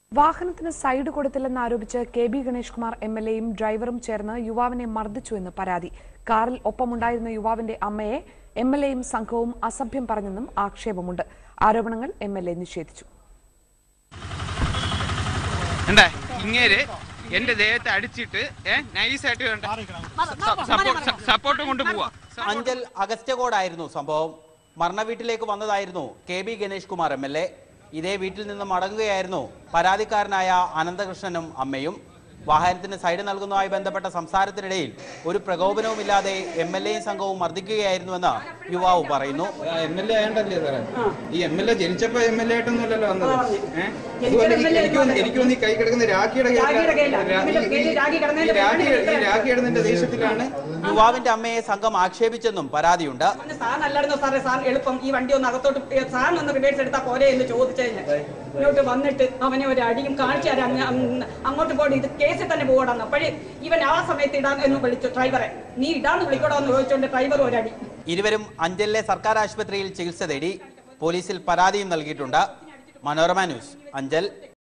വാഹനത്തിന് സൈഡ് കൊടുത്തില്ലെന്ന് ആരോപിച്ച് K B Ganesh Kumar M L എയും ഡ്രൈവറും ചേർന്ന് യുവാവിനെ മർദ്ദിച്ചുവെന്ന് പരാതി കാറിൽ ഒപ്പമുണ്ടായിരുന്ന യുവാവിന്റെ അമ്മയെ എം എൽ എയും സംഘവും അസഭ്യം പറഞ്ഞെന്നും ആക്ഷേപമുണ്ട് ആരോപണങ്ങൾ എം എൽ എ നിഷേധിച്ചു എന്താ ഇങ്ങേര് എന്റെ ദേഹത്തെ അടിച്ചിട്ട് ഏഹ് നൈസായിട്ട് വേണ്ട സപ്പോർട്ട് കൊണ്ടുപോവാ അഞ്ചൽ അഗസ്റ്റ്യകോടായിരുന്നു സംഭവം മരണ വീട്ടിലേക്ക് വന്നതായിരുന്നു K B Ganesh Kumar M L A ഇതേ വീട്ടിൽ നിന്ന് മടങ്ങുകയായിരുന്നു പരാതിക്കാരനായ അനന്തകൃഷ്ണനും അമ്മയും വാഹനത്തിന് സൈഡ് നൽകുന്നതുമായി ബന്ധപ്പെട്ട സംസാരത്തിനിടയിൽ ഒരു പ്രകോപനവുമില്ലാതെ എം എൽ എയും സംഘവും മർദ്ദിക്കുകയായിരുന്നുവെന്ന് യുവാവ് പറയുന്നു എം എൽ എ ആയണ്ടല്ലേ സാറേ ഈ എം എൽ എ ജനിച്ചപ്പോ എം എൽ എ ആയിട്ടൊന്നുമല്ലല്ലോ വന്നത് ഏഹ് ജനിച്ചത് അതുപോലെ MLA എനിക്ക് തോന്നുന്നു- എനിക്ക് തോന്നുന്നു ഈ കൈ കിടക്കുന്ന രാഖിയുടെ രാഖിയുടെ കയ്യിലാ. രാ- ഈ- ഇതിന്റെ കയ്യിൽ രാഖി കിടന്നതിന്റെ ഈ രാഖി പേരിലാണ് ഈ രാഖി ഇടുന്നതിന്റെ ദേഷ്യത്തിലാണ് യുവാവിന്റെ അമ്മയെ സംഘം ആക്ഷേപിച്ചെന്നും പരാതിയുണ്ട് പിന്നെ സാറിനല്ലായിരുന്നോ സാറേ സാർ എളുപ്പം ഈ വണ്ടി ഒന്ന് അകത്തോട്ട് ഏ, സാറിനൊന്ന് റിവേഴ്സ് എടുത്താൽ പോരെ എന്ന് ചോദിച്ചതിന് ഇങ്ങോട്ട് വന്നിട്ട് അവനെ ഒരു അടിയും കാണിച്ചു തരാം അങ്ങ് അങ്ങ് അങ്ങോട്ട് പോയി ഇത് കേസിൽ തന്നെ പോകണമെന്ന് അപ്പോഴേ ഇവൻ ആ സമയത്ത് ഇടാൻ എന്ന് വിളിച്ചു ഡ്രൈവറെ നീ ഇടാന്ന് വിളിക്കണോ എന്ന് ചോദിച്ചുകൊണ്ട് ഡ്രൈവർ ഒരു അടി ഇരുവരും അഞ്ചലിലെ സർക്കാർ ആശുപത്രിയിൽ ചികിത്സ തേടി പോലീസിൽ പരാതിയും നൽകിയിട്ടുണ്ട് മനോരമ ന്യൂസ് അഞ്ചൽ